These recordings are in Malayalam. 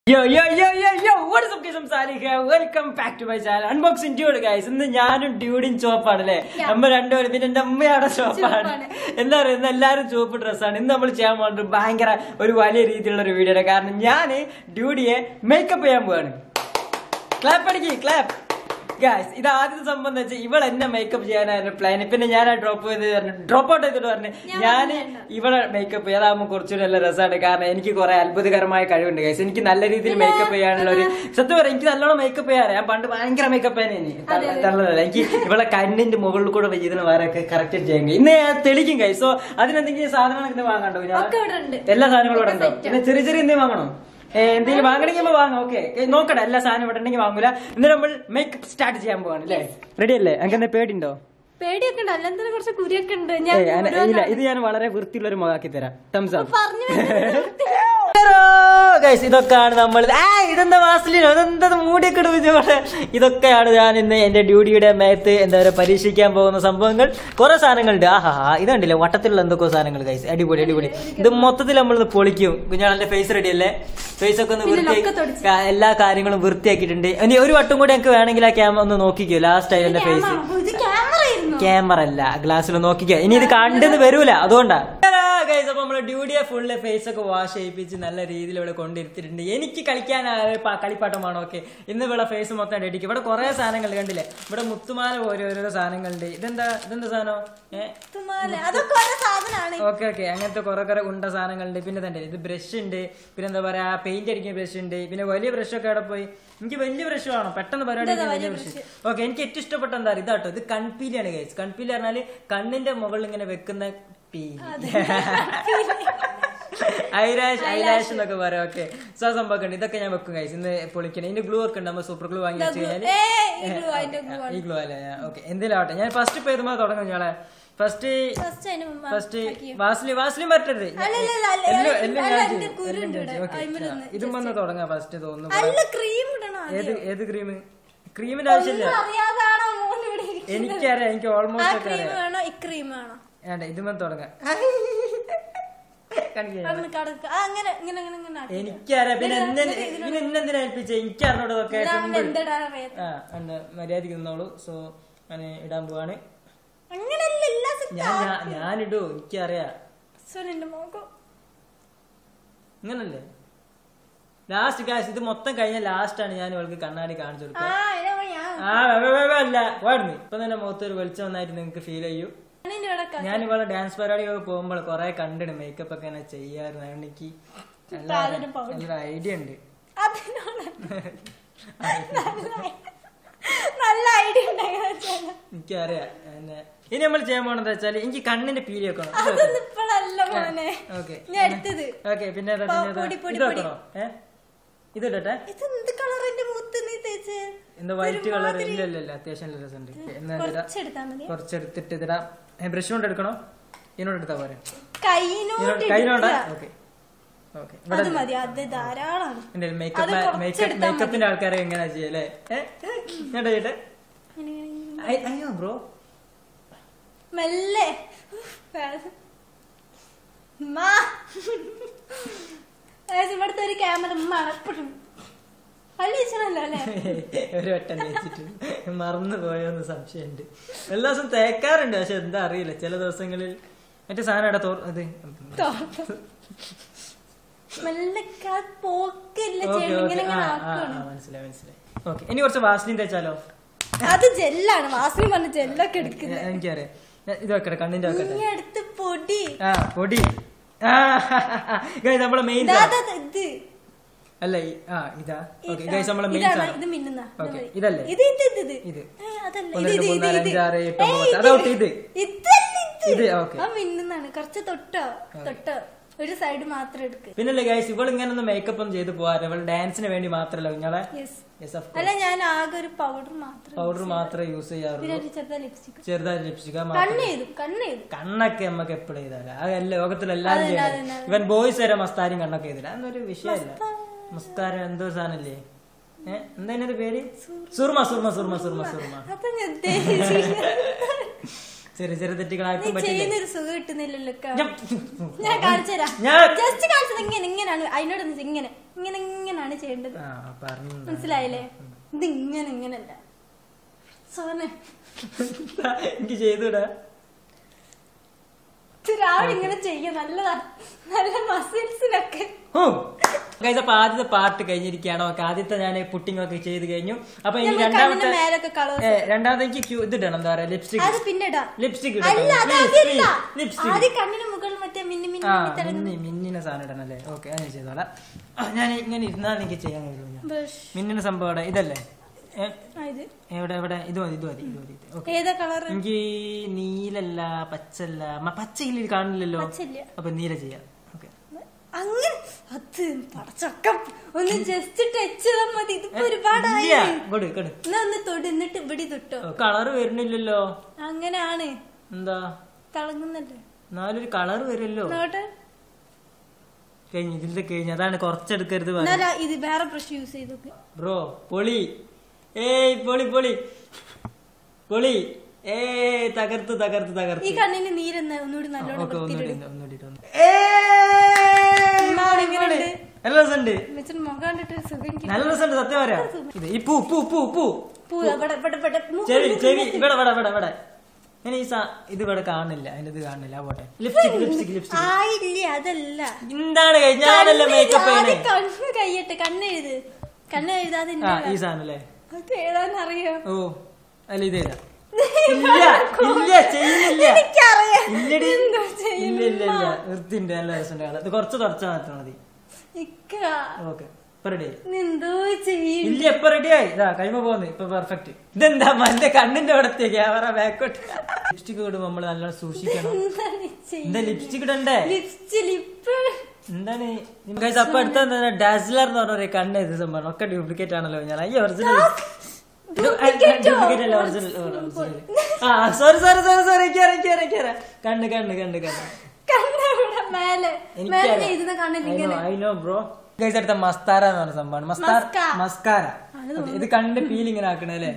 യോ യോ യോ യോ യോ what is up guys I'm Salih here welcome back to my channel unboxing dude guys ഇന്ന് ഞാനും ഡ്യൂഡിൻ ചോപ്പാണ് അല്ലേ നമ്മ രണ്ടുപേരും പിന്നെ എന്റെ അമ്മയുടെ ചോപ്പാണ് എന്താ പറയുക ഇന്ന് എല്ലാവരും ചുവപ്പ് ഡ്രസ്സാണ് ഇന്ന് നമ്മൾ ചെയ്യാൻ പോകുന്നത് ഭയങ്കര ഒരു വലിയ രീതിയിലുള്ള ഒരു വീഡിയോ കാരണം ഞാൻ ഡ്യൂഡിയെ മേക്കപ്പ് ചെയ്യാൻ പോവാണ് ക്ലാപ്പ് അടിക്കി ക്ലാപ്പ് ഗായ്സ് ഇത് ആദ്യത്തെ സംഭവം എന്ന് വെച്ചാൽ ഇവൾ എന്നെ മേക്കപ്പ് ചെയ്യാനായിരുന്നു പ്ലാൻ പിന്നെ ഞാൻ ഡ്രോപ്പ് ചെയ്ത് പറഞ്ഞു ഡ്രോപ്പ് ഔട്ട് ചെയ്തിട്ട് പറഞ്ഞു ഞാൻ ഇവളെ മേക്കപ്പ് ചെയ്യാതാകുമ്പോൾ കുറച്ചുകൂടി നല്ല രസമാണ് കാരണം എനിക്ക് കുറെ അത്ഭുതകരമായ കഴിവുണ്ട് ഗൈസ് എനിക്ക് നല്ല രീതിയിൽ മേക്കപ്പ് ചെയ്യാനുള്ള ഒരു സത്യം പറയാം എനിക്ക് നല്ലോണം മേക്കപ്പ് ചെയ്യാറ് ഞാൻ പണ്ട് ഭയങ്കര മേക്കപ്പ് ചെയ്യാൻ തള്ളതല്ല എനിക്ക് ഇവളെ കണ്ണിന്റെ മുകളിൽ കൂടെ ഇതിന് വേറെ കറക്റ്റ് ചെയ്യാൻ കഴിയും ഇന്ന് ഞാൻ തെളിക്കും ഗൈസ് സോ അതിനെന്തെങ്കിലും സാധനങ്ങളൊക്കെ വാങ്ങണ്ടോ ഒക്കെ ഇവിടെ ഉണ്ട്. എല്ലാ സാധനങ്ങളും ഇവിടെ ഉണ്ടോ പിന്നെ ചെറിയ ചെറിയ എന്തെങ്കിലും വാങ്ങണോ ഏ, എന്തെങ്കിലും വാങ്ങണമെങ്കിൽ നമ്മൾ വാങ്ങാം ഓക്കെ നോക്കട്ടെ എല്ലാ സാധനം ഇവിടെ ഉണ്ടെങ്കിൽ വാങ്ങൂല ഇന്ന് നമ്മൾ മേക്കപ്പ് സ്റ്റാർട്ട് ചെയ്യാൻ പോവാണ് അല്ലേ റെഡി അല്ലേ അങ്ങനെ എന്താ പേടിയുണ്ടോ പേടിയൊക്കെ ഉണ്ട് അല്ലെന്തിനും കുറച്ച് കുരിയൊക്കെ ഉണ്ട് ഞാൻ ഏയ്, അന- ഇല്ല ഇത് ഞാൻ വളരെ വൃത്തിയുള്ള ഒരു മുഖാക്കി തരാം തംസ് അപ്പ് പറഞ്ഞു ഗൈസ് ഇതൊക്കെയാണ് നമ്മൾ ആ ഇതെന്താ വാസലിനോ അതെന്താ മൂടിയൊക്കെ ഇടുന്ന പോലെ ഇതൊക്കെയാണ് ഞാൻ ഇന്ന് എന്റെ ഡ്യൂട്ടിയുടെ മേത്ത് എന്താ പറയുക പരീക്ഷിക്കാൻ പോകുന്ന സംഭവങ്ങൾ കുറെ സാധനങ്ങളുണ്ട് ആഹാ ഇതുണ്ടല്ലേ വട്ടത്തിലുള്ള എന്തൊക്കെ സാധനങ്ങൾ ഗൈസ് അടിപൊളി അടിപൊളി ഇത് മൊത്തത്തിൽ നമ്മൾ പൊളിക്കും കുഞ്ഞാളന്റെ ഫേസ് റെഡി അല്ലേ ഫേസ് ഒക്കെ ഒന്ന് പിന്നെ വൃത്തി നൊക്കെ തുടച്ച്. ആ, എല്ലാ കാര്യങ്ങളും വൃത്തിയാക്കിയിട്ടുണ്ട് ഇനി ഒരു വട്ടം കൂടി എനിക്ക് വേണമെങ്കിൽ ആ ക്യാമറ ഒന്ന് നോക്കിക്കോ ലാസ്റ്റ് ആയി എന്റെ ഫേസ് ഇത് ക്യാമറ ആയിരുന്നു ക്യാമറ അല്ല ഗ്ലാസ്സിൽ നോക്കിക്കോ ഇനി ഇത് കണ്ടെന്ന് വരൂല അതുകൊണ്ടാ ഗൈസ് അപ്പൊ നമ്മള് ഡ്യൂഡിയെ ഫുള്ള് ഫേസ് ഒക്കെ വാഷ് ചെയ്യിപ്പിച്ച് നല്ല രീതിയിൽ ഇവിടെ കൊണ്ടിരുത്തിയിട്ടുണ്ട് എനിക്ക് കളിക്കാൻ ആ ഒരു പ- കളിപ്പാട്ടമാണോ ഓക്കെ ഇന്ന് ഇവിടെ ഫേസ് മൊത്തം ഡെഡിക്കും ഇവിടെ കുറെ സാധനങ്ങൾ കണ്ടില്ലേ ഇവിടെ മുത്തുമാല ഓരോരോ സാധനങ്ങളുണ്ട് ഇതെന്താ ഇതെന്താ സാധനം ഏഹ് തുമാല അതൊക്കെ ഓരോ സാധനമാണ് ഓക്കെ ഓക്കെ അങ്ങനത്തെ കുറെ കുറെ ഉണ്ട സാധനങ്ങളുണ്ട് പിന്നെ തന്നെ ഇത് ബ്രഷ് ഉണ്ട് പിന്നെ എന്താ പറയാ പെയിന്റ് അടിക്കുന്ന ബ്രഷ് ഉണ്ട് പിന്നെ വലിയ ബ്രഷ് ഒക്കെ അവിടെ പോയി എനിക്ക് വലിയ ബ്രഷ് വേണം പെട്ടെന്ന് പരിപാടി ചെയ്യാൻ വലിയ ബ്രഷ് ഓക്കെ എനിക്ക് ഏറ്റവും ഇഷ്ടപ്പെട്ട എന്താ അറിയോ? ഇതാട്ടോ ഇത് കൺപീലിയാണ് ഗൈസ് കൺപീലി പറഞ്ഞാല് കണ്ണിന്റെ മുകളിൽ ഇങ്ങനെ വെക്കുന്ന പീലി ഐലാഷ് ഐലാഷ് എന്നൊക്കെ പറയാം ഓക്കെ സോ സംഭവം ഉണ്ട് ഇതൊക്കെ ഞാൻ വെക്കും ഗൈസ് ഇന്ന് പൊളിക്കണം ഇതിന്റെ ഗ്ലൂ ഒക്കെ ഉണ്ട് നമ്മൾ സൂപ്പർ ഗ്ലൂ വാങ്ങി വെച്ച് കഴിഞ്ഞാല് ഏയ്, ഈ glue, അതിന്റെ glue ആണ്. ഈ ഗ്ലൂ അല്ലേ ഓക്കെ എന്തെങ്കിലും ആവട്ടെ ഞാൻ ഫസ്റ്റ് പേരുമാ തുടങ്ങും ഞങ്ങളെ ഫസ്റ്റ് ഫസ്റ്റ് അതിന് മുമ്പ് ഫസ്റ്റ് വാസ്ലി വാസ്ലിൻ പറ്റരുത് അല്ല, അല്ല, അല്ല, അല്ല, എല്ലാം- അല്ല, എല്ലാം അല്ല, ഞാൻ അതിന്റെ ചെയ്യും. കുരു എല്ലാം ഉണ്ട് ഞാൻ ഇവിടെ. ചെയ്യും. ഓക്കേ. അതിന്മേലൊന്ന് ഇതും വന്ന് തുടങ്ങാം ഫസ്റ്റ് തോന്നുന്നു നല്ല ക്രീം ഇടണം ഏത് ഏത് ക്രീം ക്രീമിന്റെ ആവശ്യമില്ല ഒന്നും അറിയാതാണോ മോൻ ഇവിടെ ഇരിക്കുന്നത്? എനിക്കറിയാം എനിക്ക് ആ ഓൾമോസ്റ്റ് ഒക്കെ ക്രീം അറിയാം വേണോ ഈ ക്രീം വേണോ വേണ്ട ഇതും വന്ന് തുടങ്ങാം കാണിക്കാം. അങ്ങനെ കടക്ക ആ, അങ്ങനെ ഇങ്ങനെ ഇങ്ങനെ ഇങ്ങനെ ആക്കി. എനിക്കറിയാം പിന്നെ എന്നെ പിന്നെ എന്നെന്തിനാ ഏൽപ്പിച്ച എനിക്കറിഞ്ഞോട് ഇതൊക്കെ ഇതാ സിമ്പിൾ എന്തെടാ അറിയാത്ത. ആ എന്താ മര്യാദക്ക് നിന്നോളൂ സോ ഞാൻ ഇടാൻ പോവാണ് അങ്ങനെയല്ല എല്ലാ set ഞാൻ ഞാൻ- ഞാനിടൂ എനിക്കറിയാം സുനിന്റെ മുഖം ഇങ്ങനല്ലേ ലാസ്റ്റ് കാശ് ഇത് മൊത്തം കഴിഞ്ഞ ലാസ്റ്റ് ആണ് ഞാൻ ഇവൾക്ക് കണ്ണാടി കാണിച്ചു കൊടുക്കുക ആ ഇതിനെ ഞാൻ ആ വേ, വേ, വേ, വേ, അല്ല പോയിരുന്നു ഇപ്പൊ തന്നെ മുഖത്ത് ഒരു വെളിച്ചം വന്നായിട്ട് നിങ്ങൾക്ക് ഫീൽ ചെയ്യൂ ഞാനിനി ഇവിടെ ക- ഞാൻ ഇവളെ ഡാൻസ് പരിപാടിയൊക്കെ പോകുമ്പോൾ കുറെ കണ്ടിട്ട് മേക്കപ്പ് ഒക്കെ ഇങ്ങനെ ചെയ്യാറുണ്ട് അതുകൊണ്ട് എനിക്ക് താഴെ powder. നല്ലൊരു ഐഡിയ ഉണ്ട് അതിനോട് നല്ല ഐഡിയ ഉണ്ടായിരുന്നു എനിക്കറിയാം എന്നെ ഇനി നമ്മൾ ചെയ്യാൻ പോണെന്ന് വെച്ചാൽ എനിക്ക് കണ്ണിന്റെ പീലി വെക്കണം അതൊന്നും ഇപ്പോഴല്ല മോനെ ഓക്കെ ഞാൻ എടുത്തത് ഓക്കെ പിന്നെ ഏതാ, പോ, പിന്നെ ഏതാ? പൊടി, പൊടി, ഇത് പൊടി. വെക്കണോ ഏ ഇത് ഇടട്ടെ ഇത് എന്ത് കളറിന്റെ മുത്ത് നീ തേച്ച് എന്താ വൈറ്റ് കളർ ഇല്ല ഇല്ല ഇല്ല അത്യാവശ്യം നല്ല രസമുണ്ട് എന്നാ ഇടാം കുറച്ചെടുത്താ മതി കുറച്ചെടുത്തിട്ട് ഇതിടാം ബ്രഷ് കൊണ്ട് എടുക്കണോ ഇതിനോട് എടുത്താ പോരെ കൈനോട് കയ്യിലോണ്ട എടുക്കുക. ഓക്കെ ഓക്കെ അത് മതി അത് ധാരാളമാണ് എന്റെ അത് മേക്കപ്പ് കുറച്ച് മേക്കപ്പ് എടുത്താ മേക്കപ്പിന്റെ ആൾക്കാരെ എങ്ങനെയാ ചെയ്യല്ലേ ഞാൻ ചെയ്യട്ടെ ഇങ്ങനെ, ഇങ്ങനെ, ഇങ്ങനെ. അയ്- അയ്യോ ബ്രോ മെല്ലെ ഉമ്മാ. Guys, ഇവിടുത്തെ ഒരു ക്യാമറ മണപ്പെടും പള്ളി വെച്ചണല്ലോ അല്ലേ ഒരു വട്ടം വെച്ചിട്ട് മറന്നു പോയോന്ന് സംശയമുണ്ട് എല്ലാ ദിവസവും തേക്കാറുണ്ട് പക്ഷെ എന്താ അറിയില്ല ചില ദിവസങ്ങളിൽ മറ്റേ സാധനം ഇടാ തോർ ഇത് മെല്ലെ ക- പോക്കില്ല ഓക്കെ ചെടി ഓക്കെ ഇങ്ങനെ ആ ഇങ്ങനെ ആ ആക്കണം ആ, മനസ്സിലായി മനസ്സിലായി ഓക്കെ ഇനി കുറച്ച് വാസലിൻ തേച്ചാലോ അത് ജെല്ലാണ് വാസന പറഞ്ഞ ജെല്ലൊക്കെ എടുക്കുന്നത് എ- എനിക്കറിയാം ഞാൻ ഇത് വെക്കട്ടെ കണ്ണിന്റെ വെക്കട്ടെ നീ എടുത്ത് പൊടി ആ പൊടി ആ ഗൈസ് നമ്മളെ മെയിൻ ഇതാ, ഇതാ, ഇതാ, ഇത് അല്ല ഈ- ആ ഇതാ ഓക്കെ ഇതാ. ഗൈസ് നമ്മളെ മെയിൻ ഇതാണ്, സാധനം ഇത് മിന്നുന്ന ഇത് ഓക്കെ മതി. ഇതല്ലേ ഇത് ഇത് ഇത് ഇത് ഇത്. ഏ, അതല്ല ഒന്ന്, ഇത് രണ്ട്, ഇത് മൂന്ന്, നാല്, ഇത് അഞ്ച്, ആറ്, എട്ട്, ഏയ്, ഒമ്പത്. ഇത് അതൗട്ട് ഇത്. ഇതല്ല ഇത് ഇത്, ഓക്കെ. ആ മിന്നുന്നാണ് കുറച്ച് തൊട്ടോ തൊട്ടോ ഒരു സൈഡ് മാത്രം എടുക്ക് പിന്നല്ലേ ഗൈസ് ഇവൾ ഇങ്ങനെ ഒന്നും മേക്കപ്പ് ഒന്നും ചെയ്ത് പോകാറ് ഇവൾ ഡാൻസിന് വേണ്ടി മാത്രമല്ല നിങ്ങളെ യെസ് യെസ് ഓഫ് അല്ല ഞാൻ ആകെ ഒരു പൗഡർ മാത്രം പൗഡർ മാത്രമേ യൂസ് പിന്നെ ചെയ്യാറുള്ളൂ ഒരു ചെറുതാ ലിപ്സ്റ്റിക് ചെറുതായി ലിപ്സ്റ്റിക് കണ്ണ് ചെയ്തു കണ്ണ് ചെയ്തു കണ്ണൊക്കെ നമുക്ക് എപ്പോഴും ചെയ്താല അതല്ല ലോകത്തിൽ എല്ലാവരും അതന്നെ, ചെയ്യണം അതന്നെ. ഇവൻ ബോയ്സ് വരെ മസ്താരും കണ്ണൊക്കെ ചെയ്തില്ല അതൊന്നൊരു വിഷയമല്ല മസ്താര എന്തോ സാധനല്ലേ ഏഹ് എന്താ അതിന്റെ പേര് സുർമ സുർമ സുർമ സുർമ സുർമ അപ്പൊ ഞാൻ ഉദ്ദേശിച്ചത് ചെറിയ ചെറിയ തെറ്റുകൾ നീ ആർക്കും പറ്റില്ല ചെയ്യുന്നൊരു സുഖം കിട്ടുന്നില്ലല്ലോ ഇക്ക. ഞാൻ- ഞാൻ കാണിച്ചുതരാം ഞാൻ- ജസ്റ്റ് കാണിച്ചത് ഇങ്ങനെ ഇങ്ങനെയാണ് അതിനോട് ഒന്ന് ഇങ്ങനെ ഇങ്ങനെ ഇങ്ങനെയാണ് ചെയ്യേണ്ടത് ആ പറഞ്ഞു മനസ്സിലായില്ലേ ഇത് ഇങ്ങനെ ഇങ്ങനല്ല സോനെ എനിക്ക് ചെയ്തൂടാ രാവിലെ ഇങ്ങനെ ചെയ്യ നല്ലതാ നല്ല മസിൽസിനൊക്കെ ഗൈസ് അപ്പൊ ആദ്യത്തെ പാർട്ട് കഴിഞ്ഞിരിക്കുകയാണ് ഓക്കെ ആദ്യത്തെ ഞാൻ പുട്ടിംഗ് ഒക്കെ ചെയ്ത് കഴിഞ്ഞു അപ്പൊ ഇനി നമുക്ക് രണ്ടാമത്തെ കണ്ണിന്റെ മേലൊക്കെ കളർ ഏ, രണ്ടാമത്തെ എനിക്ക് ക്യൂ- ഇത് ഇടണം എന്താ പറയാ ലിപ്സ്റ്റിക് അത് പിന്നെ ഇടാം ലിപ്സ്റ്റിക് അല്ല അത് അതില്ല ലിപ്സ്റ്റിക് ആദ്യം കണ്ണിന് മുകളിൽ മറ്റേ മിന്നി മിന്നി ആ മിന്നി തിളങ്ങുന്ന മിന്നി മിന്നിന സാധനം ഇടണം അല്ലേ ഓക്കെ ഞാൻ ചെയ്തോളാം ആ, ഞാൻ ഇങ്ങനെ ഇരുന്നാൽ എനിക്ക് ചെയ്യാൻ കഴിയില്ല ബഷ്. മിന്നിന സംഭവം ഇവിടെ ഇതല്ലേ ഏ, ആ, ഇത് എവിടെ എവിടെ ഇത് മതി ഇത് മതി ഇത് മതി ഓക്കെ ഏതാ കളർ എനിക്ക് നീലല്ല പച്ചല്ല മ- പച്ച ഇതിൽ കാണില്ലല്ലോ പച്ചയില്ല. അപ്പൊ നീല ചെയ്യാം ഓക്കെ അങ്ങനെ അത് പടച്ചക്കം ഒന്ന് ജസ്റ്റ് ടച്ച് ചെയ്താൽ മതി ഇതിപ്പോ ഒരുപാടായി കൊടു കൊടു എന്നാ ഒന്ന് തൊട്ട് എന്നിട്ട് ഇവിടെ തൊട്ടോ കളറ് വരുന്നില്ലല്ലോ അങ്ങനെയാണ് എന്താ തിളങ്ങുന്നല്ലേ എന്നാലൊരു കളർ വരുമല്ലോ നോട്ടെ കഴിഞ്ഞു ഇതിലത്തെ കഴിഞ്ഞു അതാണ് കുറച്ചെടുക്കരുത് പറഞ്ഞു എന്നാലാ ഇത് വേറെ ബ്രഷ് യൂസ് ചെയ്തു ബ്രോ പൊളി ഏയ് പൊളി പൊളി പൊളി ഏയ് തകർത്ത് തകർത്ത് ഈ തകർത്ത് കണ്ണിന് നീരെന്ന് ഒന്നുകൂടി നല്ലോണം ഓക്കെ ഒന്നുകൂടി വൃത്തിയിലിടും ഉണ്ട്, ഒന്നുകൂടി ഇട്ട് ഒന്ന്. ഏയ് ഇന്നാള് പൊളി, ഇങ്ങനെ പൊളി. ഉണ്ട്. നല്ല രസമുണ്ട് വെച്ചിട്ട് മുഖം കണ്ടിട്ട് ഒരു സുഖം കിട്ടും. നല്ല രസമുണ്ട് സത്യം പറയാ ഇത് ഈ പൂ പൂ പൂ പൂ പൂ ഇവിടെ ഇവിടെ ഇവിടെ മൂക്ക് ചെവി മൂക്ക് ചെവി മൂക്ക്. ഇവിടെ ഇവിടെ ഇവിടെ ഇവിടെ ഞാൻ ഈ സാ- ഇത് ഇവിടെ കാണില്ല അതിന്റെ ഇത് കാണില്ല ആ പോട്ടെ ലിപ്സ്റ്റിക് ലിപ്സ്റ്റിക് ലിപ്സ്റ്റിക് ആയില്ല അതല്ല എന്താണ് കഴി- ഞാനല്ല മേക്കപ്പ് ആദ്യം ചെയ്യണേ കണ്ണ് കയ്യട്ടെ കണ്ണ് എഴുത് കണ്ണ് എഴുതാതെ ആ ഇന്ന ഈ സാധനം അല്ലേ അത് എഴുതാനറിയോ ഓ അല്ല ഇതേതാ ഇല്ല ഇല്ല ചെയ്യുന്നില്ല എനിക്കറിയാം ഇല്ലടി എന്തോ ഇല്ല ചെയ്യുന്നു ഇല്ല ഇല്ല വൃത്തിണ്ട് നല്ല രസമുണ്ട് കാണാൻ ഇത് കുറച്ച് തുടച്ചാൽ മാത്രം മതി ഇക്ക ഓക്കെ ഇപ്പൊ റെഡി ആയി നീ എന്തോ ചെയ്യും ഇല്ല ഇപ്പൊ റെഡി ആയി ഇതാ കഴിയുമ്പോ പോകുന്നു ഇപ്പൊ പെർഫെക്റ്റ് ഇതെന്താ എന്റെ കണ്ണിന്റെ അവിടത്തെ ക്യാമറ ബാക്കോട്ട് ലിപ്സ്റ്റിക് ഇടുമ്പോ നമ്മള് നല്ലോണം സൂക്ഷിക്കണം എന്താണ് എന്താ ചെയ്യുന്നത് ലിപ്സ്റ്റിക് ഇടണ്ടേ ലിപ്സ്റ്റ് ലിപ്പ് എന്താണ് ഗൈസ് അപ്പൊ അടുത്ത ഡാസ്ലർ എന്ന് പറഞ്ഞ ഒരു കണ്ണ് ഇത് സംഭവം ഒക്കെ ഡ്യൂപ്ലിക്കേറ്റ് ആണല്ലോ ഞാൻ ഈ ഒറിജിനൽ ഡ്യൂപ്ലിക്കേറ്റ് അല്ല ഒറിജിനൽ ആ സോറി സോറി സോറി സോറി കണ്ണ് കണ്ണ് കണ്ണ് കണ്ണ് കണ്ണ് ഇവിടെ മേലെ മേലെ എഴുതുന്ന കണ്ണിന് ഇങ്ങനെ ഐ നോ ബ്രോ ഗൈസ് അടുത്ത മസ്താര എന്ന് പറഞ്ഞ സംഭവമാണ് മസ്താര മസ്കാ. മസ്കാര Okay, ഇത് കണ്ട് ഫീൽ ഇങ്ങനെ ആക്കണേ അല്ലേ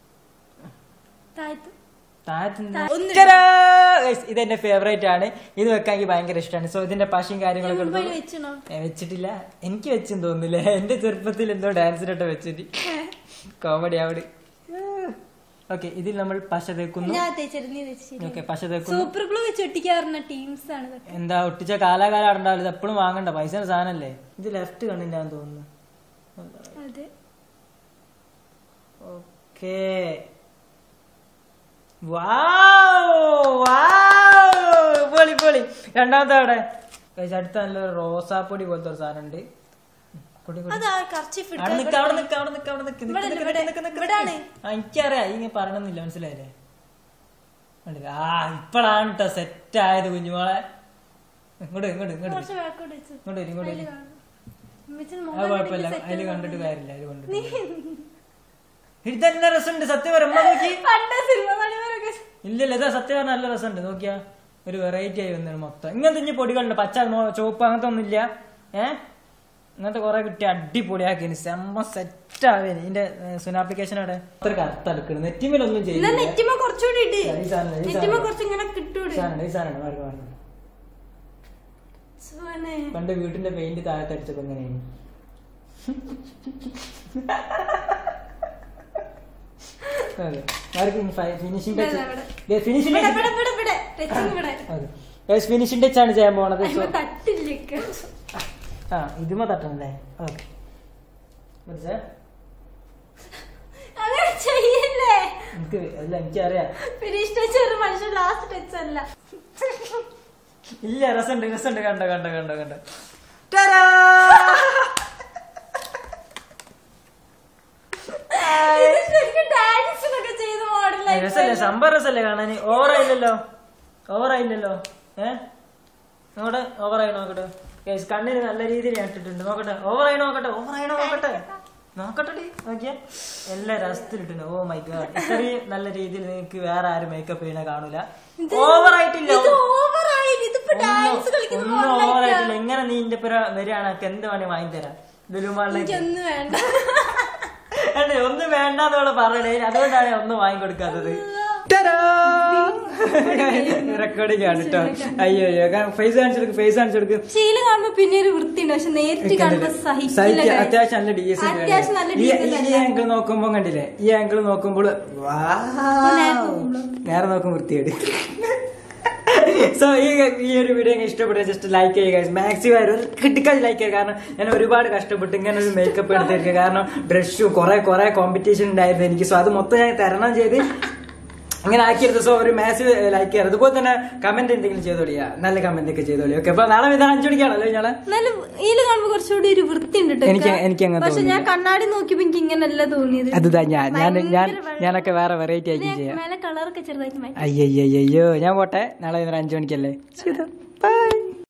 താഴത്ത് താഴത്തുനിന്ന് ഒന്ന് ടാ! Guys, ഇത് എന്റെ ഫേവറേറ്റ് ആണ് ഇത് വെക്കാൻ എനിക്ക് ഭയങ്കര ഇഷ്ടമാണ് സോ ഇതിന്റെ പശയും കാര്യങ്ങളൊക്കെ മുമ്പിൽ എടുത്തു വെച്ചണോ ഏ, വെച്ചിട്ടില്ല എനിക്ക് വെച്ചെന്ന് തോന്നുന്നില്ല എന്റെ ചെറുപ്പത്തിൽ എന്തോ ഡാൻസിനൊക്കെ വെച്ചിട്ട് കോമഡി അവിടെ ഓക്കെ ഇതിൽ നമ്മൾ പശ തേക്കുന്നു ഞാൻ തേച്ചിട്ട് നീ തേച്ചു ഓക്കെ പശ തേക്കുന്നു സൂപ്പർ ഗ്ലൂ വെച്ച് ഒട്ടിക്കാറുന്ന ടീംസ് ആണ് ഇതൊക്കെ എന്താ ഒട്ടിച്ച കാലാകാലം അവിടെ ഉണ്ടാവില്ല ഇത് എപ്പോഴും വാങ്ങണ്ട പൈസ സാധനല്ലേ ഇത് ലെഫ്റ്റ് കണ്ണിന്റെ തോന്നുന്നു അതെ ഓക്കേ പൊളി പൊളി രണ്ടാമത്തെ അവിടെ Guys, അടുത്ത നല്ല റോസാപ്പൊടി പോലത്തെ ഒരു സാധനം ഉണ്ട് കുടി കുടി അത് ആ കർച്ചിഫ് അവിടെ നിക്ക് അവിടെ നിക്ക് അവിടെ നിക്ക് അവിടെ നിക്ക് നിക്ക് ഇവിടെ നിക്ക് ഇവിടെ നിക്ക് നിക്ക് ഇവിടാണ്. നിക്ക്. ആ എനിക്കറിയാം ഈ ഇങ്ങനെ പറയണമെന്നില്ല മനസ്സിലായില്ലേ കണ്ടില്ലേ? ആ ഇപ്പഴാണ് കേട്ടോ സെറ്റ് ആയത് കുഞ്ഞുമോളെ ഇങ്ങോട്ട് ഇങ്ങോട്ട് ഇങ്ങോട്ട് കുറച്ച് ബാക്കോട്ട് വെച്ച് ഇങ്ങോട്ട് വരും, ഇങ്ങോട്ട് വരും. ഉമ്മച്ചിയുടെ അത് മുഖം കുഴപ്പമില്ല കണ്ടിട്ട് set അതില് ആവും. കണ്ടിട്ട് കാര്യമില്ല അതില് കണ്ടിട്ട് ഇത് തന്നെ രസമുണ്ട് സത്യം പറയാം ഉമ്മ നോക്കി പണ്ട് സിനിമ നടിമാരൊക്കെ ഇല്ലല്ല ഇതാ സത്യം പറഞ്ഞാൽ നല്ല രസമുണ്ട് നോക്കിയാ ഒരു വെറൈറ്റി ആയി വന്നു മൊത്തം ഇങ്ങനത്തെ ഇനി പൊടികളുണ്ട് പച്ച മോ- ചുവപ്പ് അങ്ങനത്തെ ഒന്നും ഇല്ല ഏ ഇങ്ങനത്തെ കുറെ കിട്ടി അടിപൊളിയാക്കി സെമ്മ സെറ്റ് ആവേനി ഇതിന്റെ സുനാപ്ലിക്കേഷൻ അവിടെ അത്ര കറുത്തെടുക്കണം നെറ്റിമേലൊന്നും എന്നാ ചെയ്യില്ല നെറ്റിമ കുറച്ചുകൂടി ഇട്ട് ഈ സാധനം, ഈ നെറ്റിമ സാധനം. കുറച്ച് ഇങ്ങനെ കിട്ടൂടെ ഈ സാധനം, ഈ സാധനം, മാറി, മാറി. സുവനെ. പണ്ട് വീട്ടിന്റെ പെയിന്റ് താഴത്തെ അടിച്ചപ്പോ എങ്ങനെയാണ് ഫിനിഷിംഗ് ഇവിടെ, ഇവിടെ. ഫിനിഷിംഗ് ഇവിടെ ഇവിടെ ഇവിടെ ഇവിടെ ടച്ചിങ് ഇവിടെ ഫിനിഷിംഗ് ടച്ച് ആണ് ചെയ്യാൻ പോണത് അയ്യോ, So- തട്ടില്ലേക്ക് ആ ഇതുമ തട്ടണല്ലേ ഓക്കെ മനസ്സിലാ അങ്ങനെ ചെയ്യല്ലേ എനിക്ക് അല്ല എനിക്കറിയാം ഫിനിഷ് ടച്ച് ഒരു മനുഷ്യൻ ലാസ്റ്റ് ടച്ച് അല്ല ഇല്ല രസമുണ്ട് രസമുണ്ട് കണ്ടോ കണ്ടോ കണ്ടോ കണ്ടോ ഇത് ശരിക്കും ഡാൻസിനൊക്കെ ചെയ്ത മോഡലായി രസല്ലേ സംഭവം രസല്ലേ കാണാൻ ഓവറായില്ലല്ലോ ഓവറായില്ലല്ലോ ഏ നോക്കട്ടെ ഓവറായി നോക്കട്ടെ Guys, കണ്ണിന് നല്ല രീതിയിൽ ഞാൻ ഇട്ടിട്ടുണ്ട് നോക്കട്ടെ ഓവറായി നോക്കട്ടെ ഓവറായി നോക്കട്ടെ നോക്കട്ടെ നോക്കിയാ എല്ലാ രസത്തിലിട്ടുണ്ട് ഓ മൈ ഗാഡ് ഇത്രയും നല്ല രീതിയിൽ നിങ്ങൾക്ക് വേറെ ആരും മേക്കപ്പ് ചെയ്യണ കാണൂല ഓവറായിട്ടില്ല ഇത് ഓവറായി ഇതിപ്പോ ഡാൻസ് കളിക്കുന്ന ഒന്നും മോഡലായിട്ടാ ഓവറായിട്ടില്ല ഇങ്ങനെ നീ എന്റെ പുര വരികയാണെങ്കിൽ എന്ത് വേണേ വാങ്ങി തരാം ലുലുമാളിലേക്ക് എനിക്കൊന്നും വേണ്ട അല്ലേ ഒന്നും വേണ്ടെന്നോട് പറയണേ അതുകൊണ്ടാണ് ഞാൻ ഒന്നും വാങ്ങിക്കൊടുക്കാത്തത് ടാ റെക്കോർഡിംഗ് ആണ് കേട്ടോ അയ്യോ അയ്യോ ഫേസ് കാണിച്ചെടുക്ക് ഫേസ് കാണിച്ചെടുക്ക് ശീല കാണുമ്പോ പിന്നെ ഒരു വൃത്തിയുണ്ട് പക്ഷെ നേരിട്ട് കാണുമ്പോ സഹിക്കില്ല സഹിക്ക guys. അത്യാവശ്യം നല്ല ഡീസന്റ് അത്യാവശ്യം നല്ല ഈ decent ഈ ആംഗിൾ നോക്കുമ്പോ കണ്ടില്ലേ ഈ ആംഗിൾ നോക്കുമ്പോൾ നേരെ നോക്കും വൃത്തിയേട് സോ ഈ ഈ ഒരു വീഡിയോ എനിക്ക് ഇഷ്ടപ്പെട്ട ജസ്റ്റ് ലൈക്ക് ചെയ്യുക മാക്സിമം ഒരു കിട്ടിക്കാതെ ലൈക്ക് ചെയ്യുക കാരണം ഞാൻ ഒരുപാട് കഷ്ടപ്പെട്ട് ഇങ്ങനെ ഒരു മേക്കപ്പ് എടുത്തിരിക്കുക കാരണം ഡ്രസ്സും കുറെ കുറെ കോമ്പറ്റീഷൻ ഉണ്ടായിരുന്നു എനിക്ക് സോ അത് മൊത്തം ഞാൻ തരണം ചെയ്ത് അങ്ങനെ ആക്കിയെടുത്ത് സോ ഒരു മാസീവ് ലൈക്ക് ചെയ്യുക അതുപോലെ തന്നെ കമന്റ് എന്തെങ്കിലും ചെയ്തോളിയാ നല്ല കമന്റ് ഒക്കെ ചെയ്തോളി ഓക്കെ അപ്പൊ നാളെ ഇത് അഞ്ചു മണിക്കാണല്ലോ ഞാളെ എന്നാലും ഇതില് കാണുമ്പോ കുറച്ചുകൂടി ഒരു വൃത്തി ഉണ്ട് എനിക്ക് എനിക്ക് അങ്ങനെ പക്ഷെ ഞാൻ കണ്ണാടി നോക്കിയപ്പോ എനിക്ക് ഇങ്ങനല്ല തോന്നിയത് അതുതാ ഞാൻ ഞാൻ ഞാൻ ഭയങ്കര വെള്ളം. ഞാനൊക്കെ വേറെ വെറൈറ്റി ആയിരിക്കും ചെയ്യാം മേലെ കളറൊക്കെ ചെറുതായിട്ട് മാറ്റി അയ്യോ അയ്യോ ഞാൻ പോട്ടെ നാളെ അഞ്ചു മണിക്കല്ലേ ബൈ